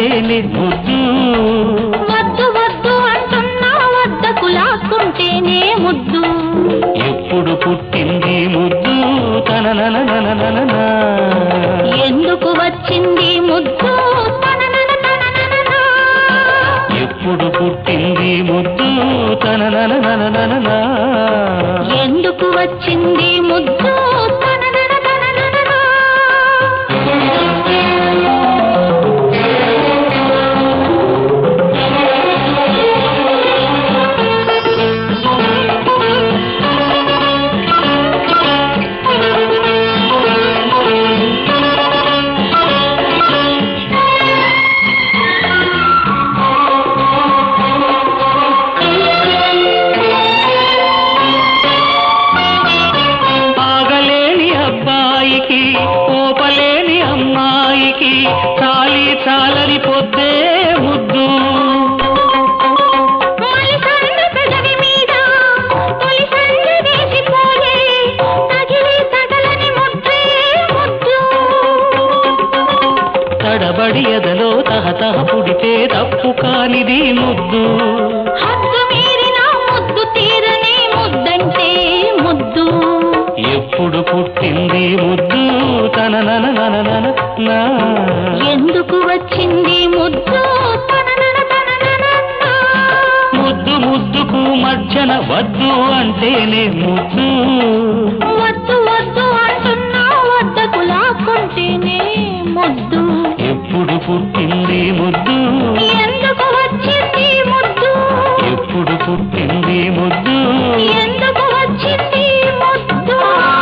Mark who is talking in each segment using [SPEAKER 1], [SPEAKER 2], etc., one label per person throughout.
[SPEAKER 1] అంటేనే ముద్దు
[SPEAKER 2] వద్దు వద్దు అంటున్నా వద్దకు లాక్కుంటేనే ముద్దు
[SPEAKER 1] ఎప్పుడు పుట్టింది ముద్దు తననననననన
[SPEAKER 2] ఎందుకు వచ్చింది ముద్దు తననన తననననా.
[SPEAKER 1] ఎప్పుడు పుట్టింది ముద్దు తనననననన
[SPEAKER 2] ఎందుకు వచ్చింది ముద్దు తననన తననననా.
[SPEAKER 1] ఆగలేని అబ్బాయికి ఓపలేని అమ్మాయికి చాలి చాలని పొద్దే ముద్దు
[SPEAKER 2] మలిసంద పెదవి మీద తొలి సంద వేసిపోయే తగిలి తగలని ముద్దే ముద్దు
[SPEAKER 1] తడబడి ఎదలో తహతహ పుడితే తప్పు కానిది ముద్దు
[SPEAKER 2] హద్దు మీరిన ముద్దు తీరని ముద్దంటే ముద్దు
[SPEAKER 1] ఎప్పుడు పుట్టింది ముద్దు తనననననన నా
[SPEAKER 2] ఎందుకు వచ్చింది ముద్దు తననన తనననన్నా.
[SPEAKER 1] ముద్దు ముద్దుకు మధ్యన వద్దు అంటేనే ముద్దు
[SPEAKER 2] వద్దు వద్దు అంటున్నా వద్దకు లాక్కుంటేనే ముద్దు
[SPEAKER 1] ఎప్పుడు పుట్టింది ముద్దు
[SPEAKER 2] ఎందుకు వచ్చింది ముద్దు
[SPEAKER 1] ఎప్పుడు పుట్టింది ముద్దు
[SPEAKER 2] ఎందుకు వచ్చింది ముద్దు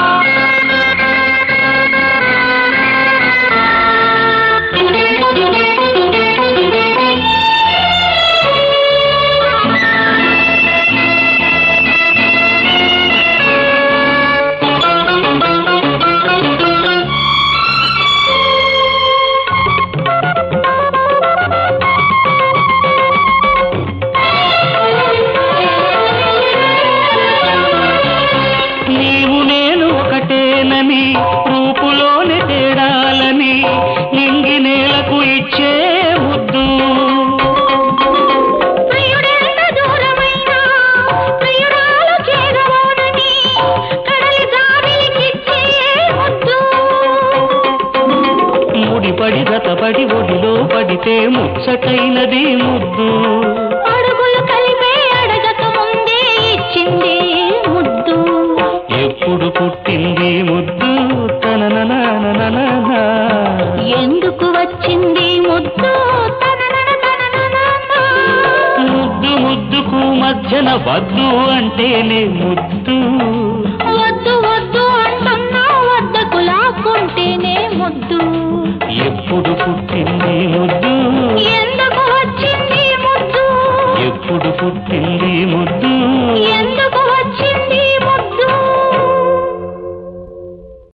[SPEAKER 1] నీవు నేను ఒకటేనని రూపులోని తేడాలని నింగి నేలకు ఇచ్చే ముద్దు
[SPEAKER 2] ప్రియుడెంత దూరమైనా ప్రియురాలు చేరవోనని కడలి జాబిలికిచ్చే ముద్దు
[SPEAKER 1] ముడిపడి గతపడి ఒడిలో పడితే ముచ్చటైనది ముద్దు
[SPEAKER 2] అడుగులు కలిపే అడగక ముందే ఇచ్చింది ముద్దు
[SPEAKER 1] ఎప్పుడు పుట్టింది ముద్దు తనననననన
[SPEAKER 2] ఎందుకు వచ్చింది ముద్దు తననన తననననా.
[SPEAKER 1] ముద్దు ముద్దుకు మధ్యన వద్దు అంటేనే ముద్దు
[SPEAKER 2] వద్దు వద్దు అంటున్నా వద్దకు లాక్కుంటేనే ముద్దు
[SPEAKER 1] ఎప్పుడు పుట్టింది